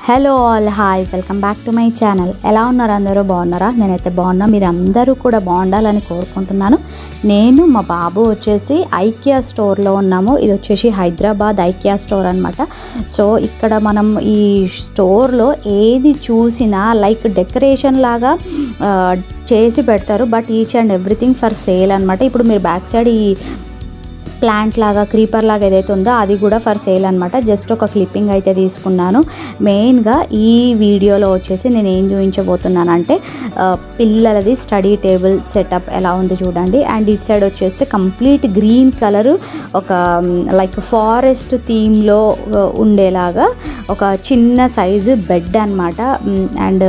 hello all hi welcome back to my channel ఎలా ఉన్నారు అందరూ బాగున్నారా నేనైతే బాగున్నా మీరు అందరూ కూడా బాగుండాలని కోరుకుంటున్నాను నేను మా బాబు వచ్చేసి ఐకియా స్టోర్లో ఉన్నాము ఇది వచ్చేసి హైదరాబాద్ ఐకియా స్టోర్ అనమాట సో ఇక్కడ మనం ఈ స్టోర్లో ఏది చూసినా లైక్ డెకరేషన్ లాగా ఆ, చేసి పెడతారు but each and everything for sale అనమాట ఇప్పుడు మీరు బ్యాక్ సైడ్ ఈ ప్లాంట్ లాగా క్రీపర్ లాగా ఏదైతే ఉందో అది కూడా ఫర్ సేల్ అనమాట జస్ట్ ఒక క్లిప్పింగ్ అయితే తీసుకున్నాను మెయిన్గా ఈ వీడియోలో వచ్చేసి నేను ఏం చూపించబోతున్నానంటే ఆ, పిల్లలది స్టడీ టేబుల్ సెటప్ ఎలా ఉంది చూడండి అండ్ ఇట్ సైడ్ వచ్చేసి కంప్లీట్ గ్రీన్ కలర్ ఒక లైక్ ఫారెస్ట్ థీమ్లో ఉండేలాగా ఒక చిన్న సైజు బెడ్ అనమాట and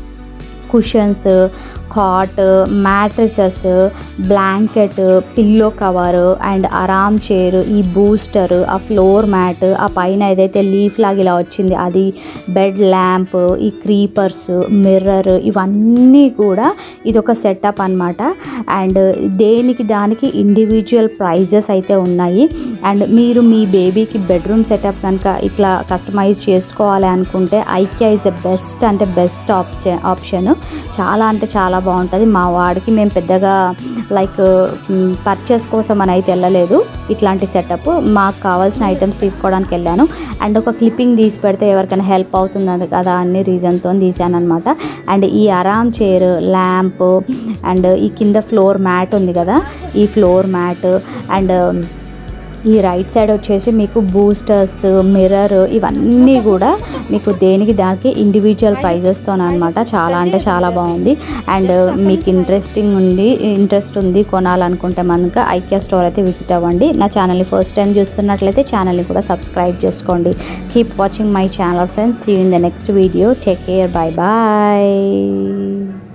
cushions cot mattresses blanket pillow cover and armchair ఈ బూస్టర్ ఆ ఫ్లోర్ మ్యాట్ ఆ పైన ఏదైతే లీఫ్ లాగా ఇలా వచ్చింది అది బెడ్ ల్యాంప్ ఈ క్రీపర్స్ మిర్రర్ ఇవన్నీ కూడా ఇది ఒక సెటప్ అనమాట అండ్ దేనికి దానికి ఇండివిజువల్ ప్రైజెస్ అయితే ఉన్నాయి అండ్ మీరు మీ బేబీకి బెడ్రూమ్ సెటప్ కనుక ఇట్లా కస్టమైజ్ చేసుకోవాలి అనుకుంటే ఐక్యా ఇస్ ద బెస్ట్ అంటే బెస్ట్ ఆప్షన్ ఆప్షన్ చాలా అంటే చాలా బాగుంటుంది మా వాడికి మేము పెద్దగా లైక్ పర్చేస్ కోసం అని అయితే వెళ్ళలేదు ఇట్లాంటి సెటప్ మాకు కావాల్సిన ఐటమ్స్ తీసుకోవడానికి వెళ్ళాను అండ్ ఒక క్లిప్పింగ్ తీసి పెడితే ఎవరికైనా హెల్ప్ అవుతుంది కదా అన్ని రీజన్తో తీసాను అనమాట అండ్ ఈ ఆరామ్ చైర్ ల్యాంప్ అండ్ ఈ కింద ఫ్లోర్ మ్యాట్ ఉంది కదా ఈ ఫ్లోర్ మ్యాట్ అండ్ ఈ రైట్ సైడ్ వచ్చేసి మీకు బూస్టర్స్ మిర్రర్ ఇవన్నీ కూడా మీకు దేనికి దానికి ఇండివిజువల్ ప్రైజెస్తో అనమాట చాలా అంటే చాలా బాగుంది అండ్ మీకు ఇంట్రెస్టింగ్ ఉంది ఇంట్రెస్ట్ ఉంది కొనాలనుకుంటే మనక ఐక్యా స్టోర్ అయితే విజిట్ అవ్వండి నా ఛానల్ని ఫస్ట్ టైం చూస్తున్నట్లయితే ఛానల్ని కూడా సబ్స్క్రైబ్ చేసుకోండి keep watching my channel friends you in the next video take care bye bye